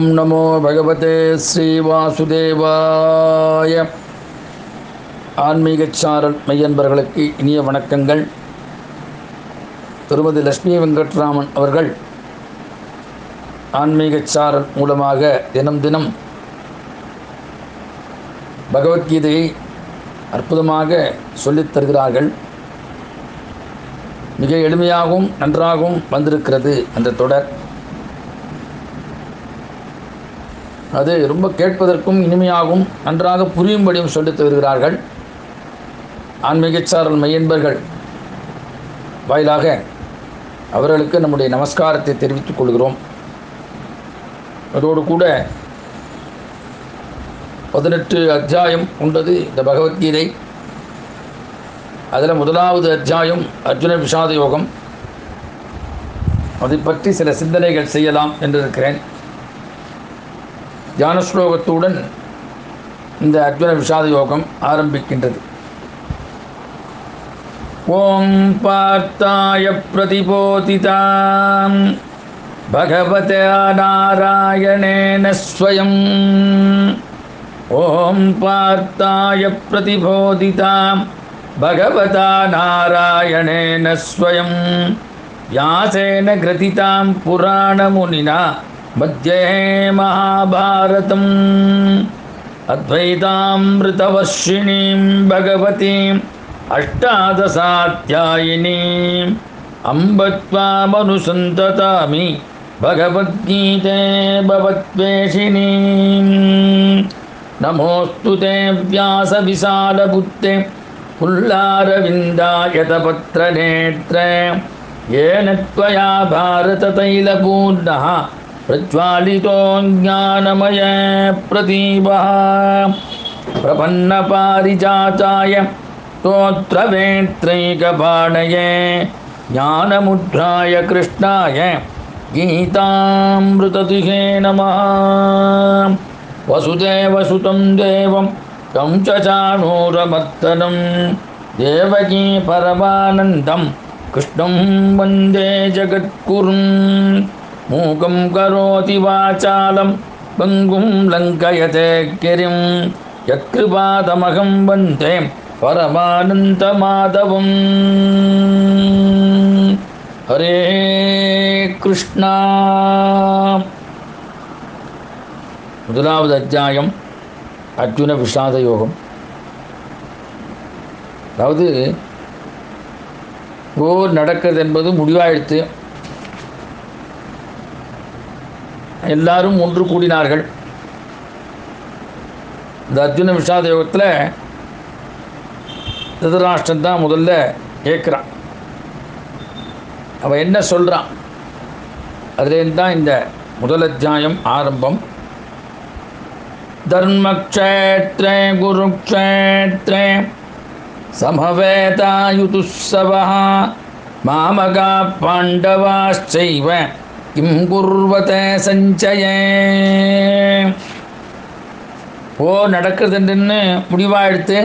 நமோ பகவதே ஸ்ரீவாசுதேவாய ஆன்மீகச் சாரல் மையன்பர்களுக்கு இனிய வணக்கங்கள் திருமதி லட்சுமி வெங்கட்ராமன் அவர்கள் ஆன்மீகச் சாரல் மூலமாக தினம் தினம் பகவத்கீதையை அற்புதமாக சொல்லித் தருகிறார்கள் மிக எளிமையாகவும் நன்றாகவும் வந்திருக்கிறது அந்த தொடர் அது ரொம்ப கேட்பதற்கும் இனிமையாகவும் நன்றாக புரியும்படியும் சொல்லித் தருகிறார்கள் ஆன்மீகச்சாரல் மையன்பர்கள் வாயிலாக அவர்களுக்கு நம்முடைய நமஸ்காரத்தை தெரிவித்துக் கொள்கிறோம் அதோடு கூட பதினெட்டு அத்தியாயம் கொண்டது இந்த பகவத்கீதை அதில் முதலாவது அத்தியாயம் அர்ஜுன விஷாத யோகம் அதை பற்றி சில சிந்தனைகள் செய்யலாம் என்று இருக்கிறேன் தியான ஸ்லோகத்துடன் இந்த அர்ஜுன விஷாத யோகம் ஆரம்பிக்கின்றது ஓம் பார்த்தாய பிரதிபோதிதாம் பகவதே நாராயணேன ஸ்வயம் ஓம் பார்த்தாய பிரதிபோதிதாம் भगवता नारायणेन स्वयं व्यासेन ग्रथितां पुराणमुनिना मध्ये महाभारतम् अद्वैतामृतवर्षिणीं भगवतीम् अष्टादशाध्यायिनीम् अम्ब त्वामनुसन्ततामि भगवद्गीते भवद्वेषिणीम् नमोऽस्तु ते व्यासविशालबुद्धे पुल्लारविन्दायतपत्रनेत्र येन त्वया भारततैलपूर्णः प्रज्वालितो ज्ञानमय प्रदीपः प्रपन्नपारिजाताय स्तोत्रवेत्रैकपाणये ज्ञानमुद्राय कृष्णाय गीतामृततिहे नमः वसुदेवसुतं देवं तं च चाणूरमर्दनं देवकी परमानन्दं कृष्णं वन्दे जगद्गुरुं मूकं करोति वाचालं पङ्गुं लङ्कयते गिरिं यत्कृपादमहं वन्दे परमानन्दमाधवम् हरे कृष्णा முதலாவது அத்தியாயம் அர்ஜுன விஷாத யோகம் அதாவது போர் நடக்கிறது என்பது முடிவாயிடுத்து எல்லாரும் ஒன்று கூடினார்கள் இந்த அர்ஜுன விஷாத யோகத்தில் திருதராஷ்டிரன் தான் முதல்ல கேட்குறான் அவன் என்ன சொல்கிறான் அதுலேருந்து தான் இந்த முதல் அத்தியாயம் ஆரம்பம் धर्मक्षेत्रे गुरुक्षेत्रे समवेतायुतुस्सवः मामका पाण्डवाश्चैव किं कुर्वते सञ्चये ஓ நடக்குதுன்னு முடிவாக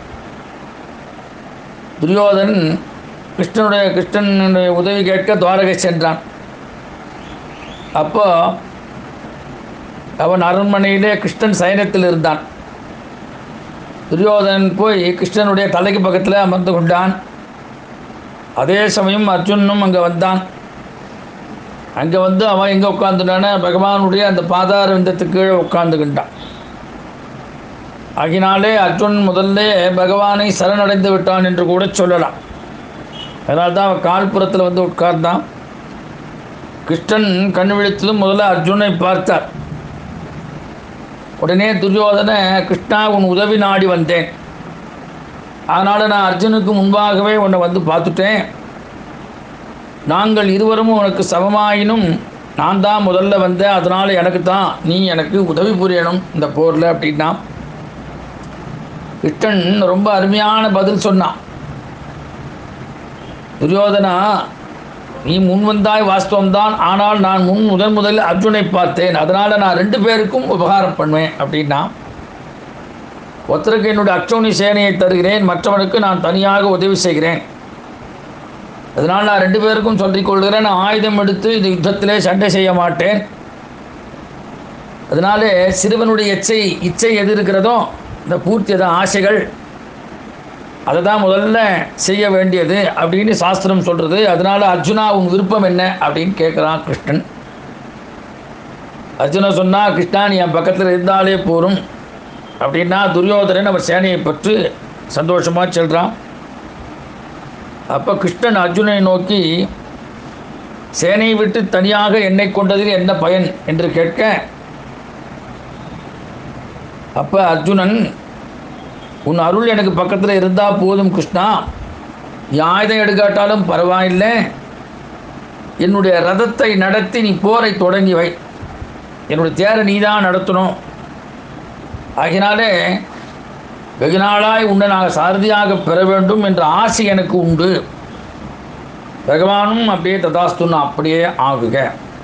துரியோதன் கிருஷ்ணனுடைய கிருஷ்ணனுடைய உதவி கேட்க துவாரகை சென்றான் அப்போ அவன் அரண்மனையிலே கிருஷ்ணன் சயனத்தில் இருந்தான் துரியோதனன் போய் கிருஷ்ணனுடைய தலைக்கு பக்கத்தில் அமர்ந்து கொண்டான் அதே சமயம் அர்ஜுனனும் அங்கே வந்தான் அங்கே வந்து அவன் எங்கே உட்காந்துட்டான பகவானுடைய அந்த பாதார விந்தத்துக்கு கீழே உட்காந்துக்கிட்டான் ஆகினாலே அர்ஜுன் முதல்ல பகவானை சரணடைந்து விட்டான் என்று கூட சொல்லலாம் அதனால தான் அவன் கால்புறத்தில் வந்து உட்கார்ந்தான் கிருஷ்ணன் கண் விழித்ததும் முதல்ல அர்ஜுனை பார்த்தார் உடனே துரியோதன கிருஷ்ணா உன் உதவி நாடி வந்தேன் அதனால் நான் அர்ஜுனுக்கு முன்பாகவே உன்னை வந்து பார்த்துட்டேன் நாங்கள் இருவரும் உனக்கு சமமாயினும் நான் தான் முதல்ல வந்தேன் அதனால் எனக்கு தான் நீ எனக்கு உதவி புரியணும் இந்த போரில் அப்படின்னா கிருஷ்ணன் ரொம்ப அருமையான பதில் சொன்னான் துரியோதனா நீ முன் வந்தாய் வாஸ்தவம்தான் ஆனால் நான் முன் முதன் முதலில் அர்ஜுனை பார்த்தேன் அதனால் நான் ரெண்டு பேருக்கும் உபகாரம் பண்ணுவேன் அப்படின்னா ஒருத்தருக்கு என்னுடைய அக்ஷோனி சேனையை தருகிறேன் மற்றவனுக்கு நான் தனியாக உதவி செய்கிறேன் அதனால் நான் ரெண்டு பேருக்கும் சொல்லிக் கொள்கிறேன் நான் ஆயுதம் எடுத்து இந்த யுத்தத்திலே சண்டை செய்ய மாட்டேன் அதனால சிறுவனுடைய இச்சை இச்சை எது இருக்கிறதோ இந்த பூர்த்தி எது ஆசைகள் அதை தான் முதல்ல செய்ய வேண்டியது அப்படின்னு சாஸ்திரம் சொல்கிறது அதனால அர்ஜுனா உன் விருப்பம் என்ன அப்படின்னு கேட்குறான் கிருஷ்ணன் அர்ஜுனா சொன்னா கிருஷ்ணா நீ என் பக்கத்தில் இருந்தாலே போரும் அப்படின்னா துரியோதனன் அவர் சேனையை பற்றி சந்தோஷமாக செல்றான் அப்போ கிருஷ்ணன் அர்ஜுனனை நோக்கி சேனையை விட்டு தனியாக என்னை கொண்டதில் என்ன பயன் என்று கேட்க அப்போ அர்ஜுனன் உன் அருள் எனக்கு பக்கத்தில் இருந்தால் போதும் கிருஷ்ணா நீ ஆயுதம் எடுக்காட்டாலும் பரவாயில்லை என்னுடைய ரதத்தை நடத்தி நீ போரை தொடங்கி வை என்னுடைய தேரை நீ தான் நடத்தணும் ஆகினாலே வெகு நாளாய் உன்னை நான் சாரதியாக பெற வேண்டும் என்ற ஆசை எனக்கு உண்டு பகவானும் அப்படியே ததாஸ்துன்னு அப்படியே ஆகுக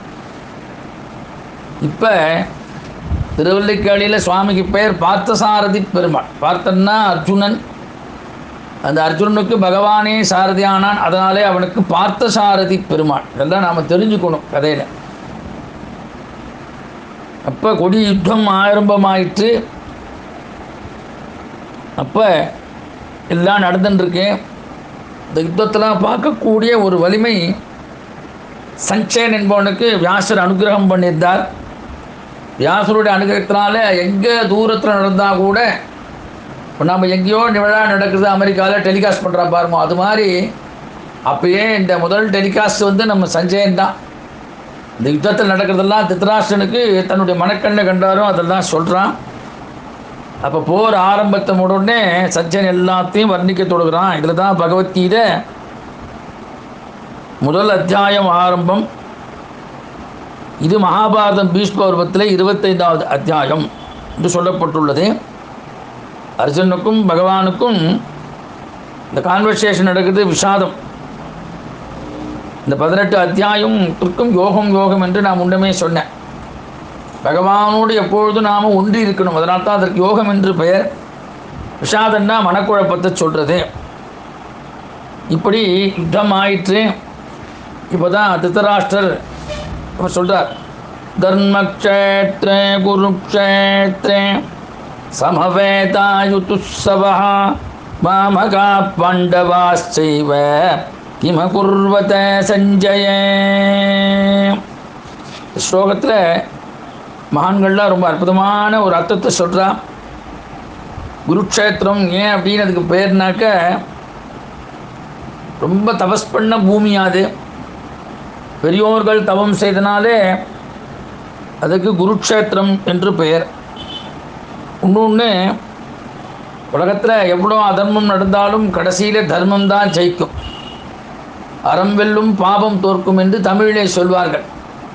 இப்போ திருவல்லிக்காளியில் சுவாமிக்கு பெயர் பார்த்தசாரதி பெருமாள் பார்த்தன்னா அர்ஜுனன் அந்த அர்ஜுனனுக்கு பகவானே சாரதியானான் அதனாலே அவனுக்கு பார்த்தசாரதி பெருமாள் இதெல்லாம் நாம் தெரிஞ்சுக்கணும் கதையில் அப்போ கொடி யுத்தம் ஆரம்பமாயிற்று அப்போ எல்லாம் நடந்துட்டுருக்கு இந்த யுத்தத்தில் பார்க்கக்கூடிய ஒரு வலிமை சஞ்சயன் என்பவனுக்கு வியாசர் அனுகிரகம் பண்ணியிருந்தார் வியாசருடைய அனுகிரகத்தினால எங்கே தூரத்தில் நடந்தால் கூட இப்போ நம்ம எங்கேயோ விழா நடக்குது அமெரிக்காவில் டெலிகாஸ்ட் பண்ணுறா பாருமோ அது மாதிரி அப்பயே இந்த முதல் டெலிகாஸ்ட் வந்து நம்ம சஞ்சயன் தான் இந்த யுத்தத்தில் நடக்கிறதெல்லாம் திருத்தராஷ்டனுக்கு தன்னுடைய மனக்கண்ணை கண்டாரும் அதெல்லாம் சொல்கிறான் அப்போ போர் ஆரம்பத்தை உடனே சஞ்சயன் எல்லாத்தையும் வர்ணிக்க தொடுகிறான் இதில் தான் பகவத்கீதை முதல் அத்தியாயம் ஆரம்பம் இது மகாபாரதம் பீஷ்ம பருவத்தில் இருபத்தைந்தாவது அத்தியாயம் என்று சொல்லப்பட்டுள்ளது அர்ஜுனுக்கும் பகவானுக்கும் இந்த கான்வர்சேஷன் நடக்குது விஷாதம் இந்த பதினெட்டு அத்தியாயத்திற்கும் யோகம் யோகம் என்று நான் முன்னமே சொன்னேன் பகவானோடு எப்பொழுதும் நாம் ஒன்றி இருக்கணும் அதனால தான் அதற்கு யோகம் என்று பெயர் விஷாதன்னா மனக்குழப்பத்தை சொல்கிறது இப்படி யுத்தம் ஆயிற்று இப்போ தான் திருத்தராஷ்டர் அவர் சொல்கிறார் தர்மக்ஷேத்ரே குருக்ஷேத்ரே சமவேதாயுத்துசவா மாமகா பாண்டவாச்சைவ கிம குர்வத சஞ்சய ஸ்லோகத்தில் மகான்கள்லாம் ரொம்ப அற்புதமான ஒரு அர்த்தத்தை சொல்கிறா குருக்ஷேத்திரம் ஏன் அப்படின்னு அதுக்கு பேர்னாக்க ரொம்ப தபஸ் பண்ண பூமியாது பெரியோர்கள் தவம் செய்தனாலே அதுக்கு குருக்ஷேத்திரம் என்று பெயர் இன்னொன்று உலகத்தில் எவ்வளோ அதர்மம் நடந்தாலும் கடைசியில் தர்மம் தான் ஜெயிக்கும் அறம் வெல்லும் பாபம் தோற்கும் என்று தமிழிலே சொல்வார்கள்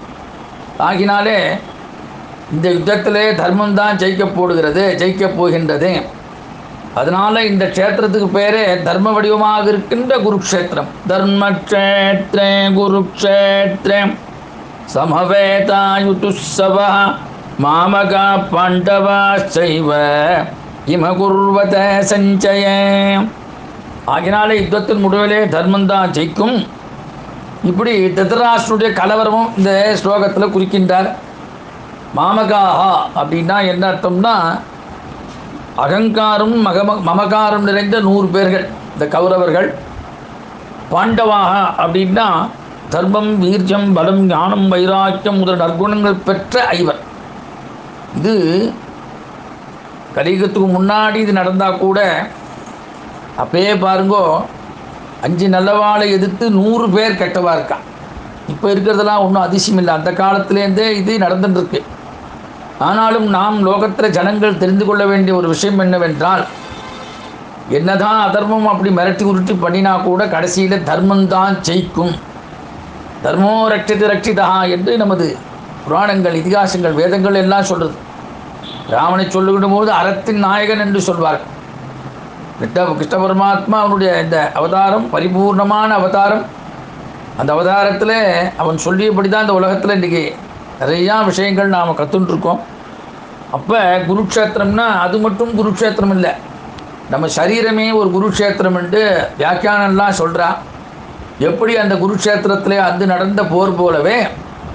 ஆகினாலே இந்த யுத்தத்திலே தர்மம் தான் ஜெயிக்க போடுகிறது ஜெயிக்கப் போகின்றது அதனால் இந்த க்ஷேத்திரத்துக்கு பேரே தர்ம வடிவமாக இருக்கின்ற குருக்ஷேத்திரம் தர்மக்ஷேத்ரே குருக்ஷேத்ரே சமவேதாயுத்துசவ மாமகா பாண்டவா செய்வ இம குர்வத சஞ்சய ஆகினாலே யுத்தத்தின் முடிவிலே தர்மம் தான் ஜெயிக்கும் இப்படி திருதராஷ்டனுடைய கலவரமும் இந்த ஸ்லோகத்தில் குறிக்கின்றார் மாமகாஹா அப்படின்னா என்ன அர்த்தம்னா அகங்காரம் மகம மமகாரம் நிறைந்த நூறு பேர்கள் இந்த கௌரவர்கள் பாண்டவாக அப்படின்னா தர்மம் வீர்யம் பலம் ஞானம் வைராக்கியம் முதல் நற்குணங்கள் பெற்ற ஐவர் இது கலியுகத்துக்கு முன்னாடி இது நடந்தால் கூட அப்பயே பாருங்கோ அஞ்சு நல்லவாளை எதிர்த்து நூறு பேர் கெட்டவா இருக்கான் இப்போ இருக்கிறதெல்லாம் ஒன்றும் அதிசயம் இல்லை அந்த காலத்துலேருந்தே இது நடந்துட்டுருக்கு ஆனாலும் நாம் லோகத்தில் ஜனங்கள் தெரிந்து கொள்ள வேண்டிய ஒரு விஷயம் என்னவென்றால் என்னதான் அதர்மம் அப்படி மிரட்டி உருட்டி பண்ணினா கூட கடைசியில் தர்மம்தான் ஜெயிக்கும் தர்மோ ரட்சித்து ரட்சிதா என்று நமது புராணங்கள் இதிகாசங்கள் வேதங்கள் எல்லாம் சொல்கிறது ராமனை சொல்லுகின்ற போது அறத்தின் நாயகன் என்று சொல்வார்கள் கிருஷ்ண கிருஷ்ண பரமாத்மா அவனுடைய இந்த அவதாரம் பரிபூர்ணமான அவதாரம் அந்த அவதாரத்தில் அவன் சொல்லியபடி தான் இந்த உலகத்தில் இன்றைக்கி நிறையா விஷயங்கள் நாம் கற்றுன்ட்ருக்கோம் அப்போ குருக்ஷேத்திரம்னா அது மட்டும் குருக்ஷேத்திரம் இல்லை நம்ம சரீரமே ஒரு குருக்ஷேத்திரம் என்று வியாக்கியானம்லாம் சொல்கிறா எப்படி அந்த குருக்ஷேத்திரத்தில் அது நடந்த போர் போலவே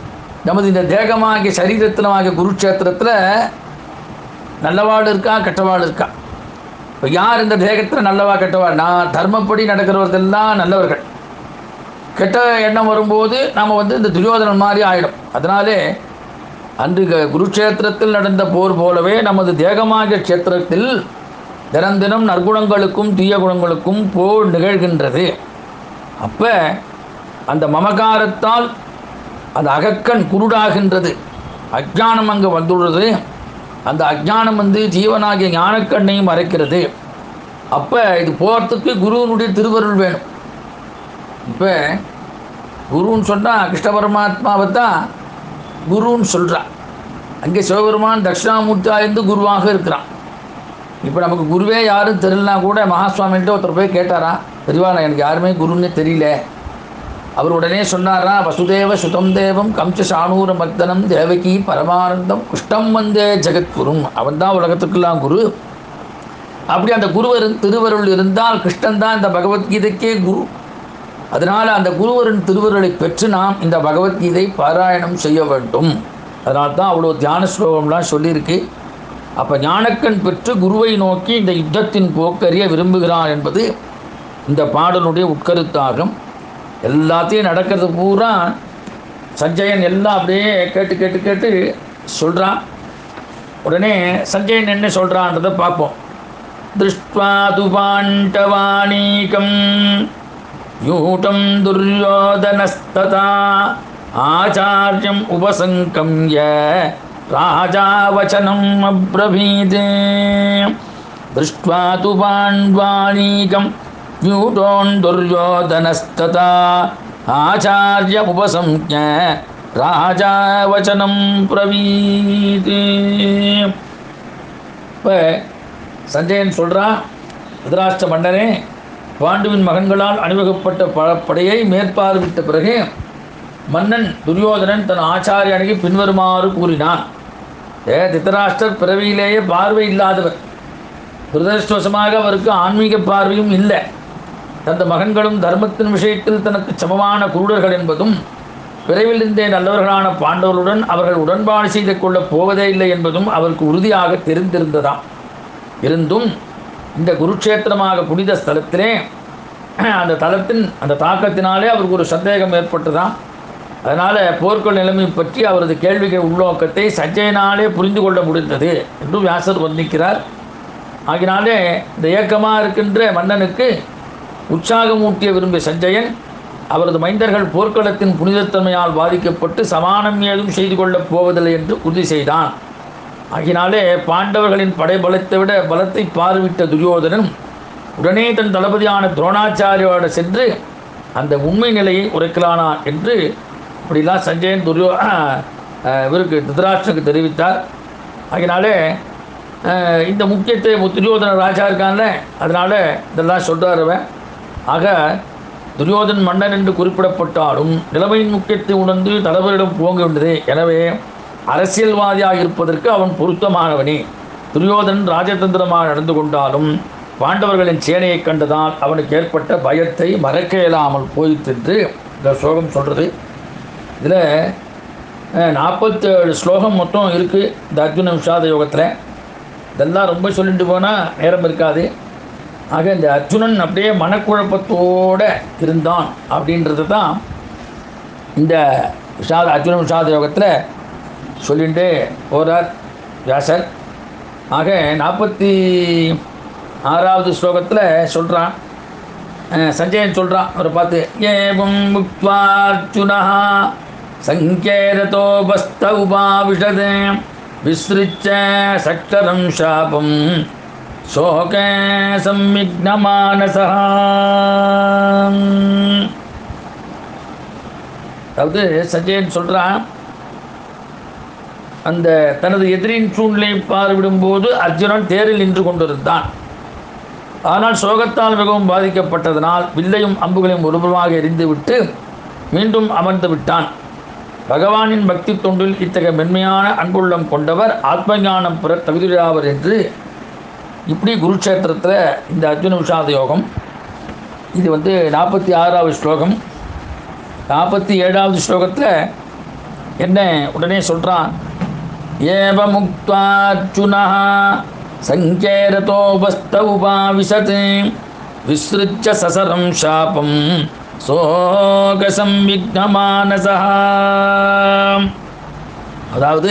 நமது இந்த தேகமாகிய சரீரத்தினமாகிய குருட்சேத்திரத்தில் நல்லவாள் இருக்கா கெட்டவாள் இருக்கா இப்போ யார் இந்த தேகத்தில் நல்லவா கெட்டவா நான் தர்மப்படி நடக்கிறவர்களெல்லாம் நல்லவர்கள் கெட்ட எண்ணம் வரும்போது நாம் வந்து இந்த துரியோதனன் மாதிரி ஆயிடும் அதனாலே அன்று க- குருட்சேத்திரத்தில் நடந்த போர் போலவே நமது தேகமாகிய க்ஷேத்திரத்தில் தினம் தினம் நற்குணங்களுக்கும் தீய குணங்களுக்கும் போர் நிகழ்கின்றது அப்போ அந்த மமகாரத்தால் அந்த அகக்கண் குருடாகின்றது அஜ்ஞானம் அங்கே வந்துள்ளது அந்த அஜ்ஞானம் வந்து ஜீவனாகிய ஞானக்கண்ணையும் மறைக்கிறது அப்போ இது போகிறதுக்கு குருவனுடைய திருவருள் வேணும் இப்போ குருன்னு சொன்னால் கிருஷ்ண பரமாத்மாவை தான் குருன்னு சொல்கிறான் அங்கே சிவபெருமான் தட்சிணாமூர்த்தியா இருந்து குருவாக இருக்கிறான் இப்போ நமக்கு குருவே யாரும் தெரியலனா கூட மகாசுவாமிகிட்ட ஒருத்தர் போய் கேட்டாரா பெரியவா நான் எனக்கு யாருமே குருன்னே தெரியல அவர் உடனே சொன்னாரா வசுதேவ சுதம் தேவம் கம்ச சாணூர மர்தனம் தேவகி பரமானந்தம் குஷ்டம் வந்தே ஜெகத்குரும் அவன் தான் உலகத்துக்கெல்லாம் குரு அப்படி அந்த குருவரின் திருவருள் இருந்தால் கிருஷ்ணன் தான் இந்த பகவத்கீதைக்கே குரு அதனால் அந்த குருவரின் திருவருளை பெற்று நாம் இந்த பகவத்கீதை பாராயணம் செய்ய வேண்டும் அதனால தான் அவ்வளோ தியான ஸ்லோகம்லாம் சொல்லியிருக்கு அப்போ ஞானக்கண் பெற்று குருவை நோக்கி இந்த யுத்தத்தின் போக்கறிய விரும்புகிறான் என்பது இந்த பாடலுடைய உட்கருத்தாகும் எல்லாத்தையும் நடக்கிறது பூரா சஞ்சயன் எல்லாம் அப்படியே கேட்டு கேட்டு கேட்டு சொல்கிறான் உடனே சஞ்சயன் என்ன சொல்கிறான்றதை பார்ப்போம் திருஷ்டுவா து பாண்டவாணீகம் யூட்டம் துரியோதனஸ்ததா ஆச்சாரியம் உபசங்கம்ய ராஜா வச்சனம் அப்ரவீதே திருஷ்டுவா து பாண்வாணீகம் யூட்டோன் துரியோதனஸ்ததா ஆச்சாரிய உபசம்ய ராஜா வச்சனம் பிரவீதே இப்போ சஞ்சயன் சொல்கிறான் திருதராஷ்டிர மன்னனே பாண்டுவின் மகன்களால் அணிவகுப்பட்ட ப படையை மேற்பார்வையிட்ட பிறகு மன்னன் துரியோதனன் தன் ஆச்சாரியனுக்கு பின்வருமாறு கூறினான் ஏ திருதராஷ்டர் பிறவியிலேயே பார்வை இல்லாதவர் துரதிருஷ்டவசமாக அவருக்கு ஆன்மீக பார்வையும் இல்லை தந்த மகன்களும் தர்மத்தின் விஷயத்தில் தனக்கு சமமான குருடர்கள் என்பதும் பிறவிலிருந்தே நல்லவர்களான பாண்டவர்களுடன் அவர்கள் உடன்பாடு செய்து கொள்ளப் போவதே இல்லை என்பதும் அவருக்கு உறுதியாக தெரிந்திருந்ததாம் இருந்தும் இந்த குருட்சேத்திரமாக புனித ஸ்தலத்திலே அந்த தலத்தின் அந்த தாக்கத்தினாலே அவருக்கு ஒரு சந்தேகம் ஏற்பட்டதாம் அதனால் போர்க்கள் நிலைமை பற்றி அவரது கேள்விகள் உள்நோக்கத்தை சஞ்சயனாலே புரிந்து கொள்ள முடிந்தது என்று வியாசர் வர்ணிக்கிறார் ஆகினாலே இந்த ஏக்கமாக இருக்கின்ற மன்னனுக்கு உற்சாகமூட்டிய விரும்பிய சஞ்சயன் அவரது மைந்தர்கள் போர்க்களத்தின் புனிதத்தன்மையால் பாதிக்கப்பட்டு சமானம் ஏதும் செய்து கொள்ளப் போவதில்லை என்று உறுதி செய்தான் ஆகினாலே பாண்டவர்களின் படைபலத்தை விட பலத்தை பார்வையிட்ட துரியோதனன் உடனே தன் தளபதியான துரோணாச்சாரியோட சென்று அந்த உண்மை நிலையை உரைக்கலானான் என்று இப்படிலாம் சஞ்சயன் துரியோ அஹ், இவருக்கு திருதராஷ்டனுக்கு தெரிவித்தார் ஆகினாலே அஹ், இந்த முக்கியத்தை துரியோதன ராஜா இருக்கான்ல அதனால் இதெல்லாம் சொல்கிறார் அவன் ஆக துரியோதன் மன்னன் என்று குறிப்பிடப்பட்டாலும் நிலைமையின் முக்கியத்தை உணர்ந்து தலைவரிடம் போக வேண்டியது எனவே அரசியல்வாதியாக இருப்பதற்கு அவன் பொருத்தமானவனே துரியோதன் ராஜதந்திரமாக நடந்து கொண்டாலும் பாண்டவர்களின் சேனையை கண்டதால் அவனுக்கு ஏற்பட்ட பயத்தை மறக்க இயலாமல் போயிற்று என்று இந்த ஸ்லோகம் சொல்கிறது இதில் நாற்பத்தேழு ஸ்லோகம் மொத்தம் இருக்குது இந்த அர்ஜுன விஷாத யோகத்தில் இதெல்லாம் ரொம்ப சொல்லிட்டு போனால் நேரம் இருக்காது ஆக இந்த அர்ஜுனன் அப்படியே மனக்குழப்பத்தோடு இருந்தான் அப்படின்றது தான் இந்த விஷாத அர்ஜுன விஷாத யோகத்தில் சொல்லிட்டு போகிறார் வியாசர் ஆக நாற்பத்தி ஆறாவது ஸ்லோகத்தில் சொல்கிறான் சஞ்சயன் சொல்கிறான் அவரை பார்த்து ஏவம் முக்வார்ஜுனா சங்கேரதோ பஸ்த உபாவிஷதே விஸ்ருச்ச சக்தரம் சாபம் சோக சம்மிக்னமானசா அதாவது சஞ்சயன் சொல்கிறான் அந்த தனது எதிரின் சூழ்நிலையை பார்விடும்போது அர்ஜுனன் தேரில் நின்று கொண்டிருந்தான் ஆனால் சோகத்தால் மிகவும் பாதிக்கப்பட்டதனால் வில்லையும் அம்புகளையும் ஒருபுறமாக எரிந்துவிட்டு மீண்டும் அமர்ந்து விட்டான் பகவானின் பக்தி தொண்டில் இத்தகைய மென்மையான அன்புள்ளம் கொண்டவர் ஆத்மஞானம் பெற தகுதியாவர் என்று இப்படி குருட்சேத்திரத்தில் இந்த அர்ஜுன விஷாத யோகம் இது வந்து நாற்பத்தி ஆறாவது ஸ்லோகம் நாற்பத்தி ஏழாவது ஸ்லோகத்தில் என்ன உடனே சொல்கிறான் ஏவ முக்தார்ஜுனா சங்கேரதோபஸ்த உபாவிசத் விஸ்ருச்ச சசரம் சாபம் சோகசம் விக்னமானசா அதாவது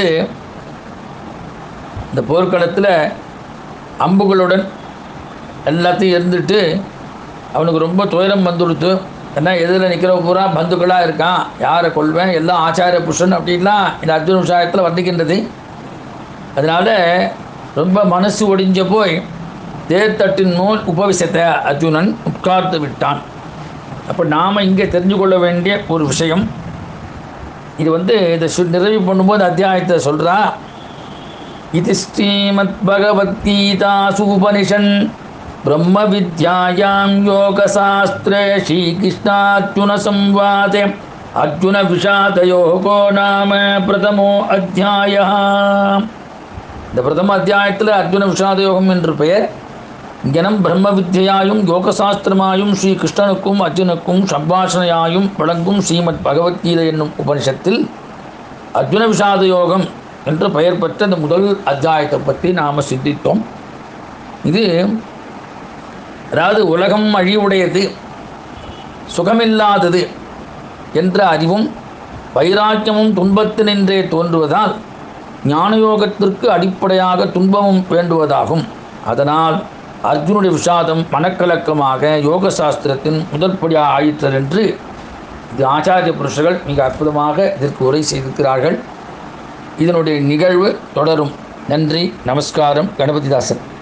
இந்த போர்க்களத்தில் அம்புகளுடன் எல்லாத்தையும் இருந்துட்டு அவனுக்கு ரொம்ப துயரம் வந்துடுத்து ஏன்னா எதிரில் நிற்கிற பூரா பந்துக்களாக இருக்கான் யாரை கொள்வேன் எல்லாம் ஆச்சாரிய புருஷன் அப்படின்லாம் இந்த அர்ஜுன விஷயத்தில் வர்ணிக்கின்றது அதனால் ரொம்ப மனசு ஒடிஞ்ச போய் தேர்தட்டின் நூல் உபவிசத்தை அர்ஜுனன் உட்கார்ந்து விட்டான் அப்போ நாம் இங்கே தெரிஞ்சு கொள்ள வேண்டிய ஒரு விஷயம் இது வந்து இதை சு நிறைவு பண்ணும்போது அத்தியாயத்தை சொல்கிறா இது ஸ்ரீமத் பகவத்கீதாசு உபனிஷன் பிரம்ம வித்யாயாம் யோகசாஸ்திரே ஸ்ரீகிருஷ்ணார்ஜுன சம்வாதே அர்ஜுன விஷாத யோகோ நாம பிரதமோ அத்தியாய இந்த பிரதம அத்தியாயத்தில் அர்ஜுன விஷாத யோகம் என்று பெயர் இங்கனம் பிரம்ம வித்யாயும் யோகசாஸ்திரமாயும் ஸ்ரீ கிருஷ்ணனுக்கும் அர்ஜுனுக்கும் சம்பாஷணையாயும் வழங்கும் ஸ்ரீமத் பகவத்கீதை என்னும் உபனிஷத்தில் அர்ஜுன விஷாத யோகம் என்று பெயர் பெற்ற இந்த முதல் அத்தியாயத்தை பற்றி நாம் சிந்தித்தோம் இது அதாவது உலகம் அழிவுடையது சுகமில்லாதது என்ற அறிவும் வைராக்கியமும் துன்பத்தினின்றே தோன்றுவதால் ஞானயோகத்திற்கு அடிப்படையாக துன்பமும் வேண்டுவதாகும் அதனால் அர்ஜுனுடைய விஷாதம் மனக்கலக்கமாக யோக சாஸ்திரத்தின் முதற்படியாக ஆயிற்றர் என்று இது ஆச்சாரிய புருஷர்கள் மிக அற்புதமாக இதற்கு உரை செய்திருக்கிறார்கள் இதனுடைய நிகழ்வு தொடரும் நன்றி நமஸ்காரம் கணபதிதாசன்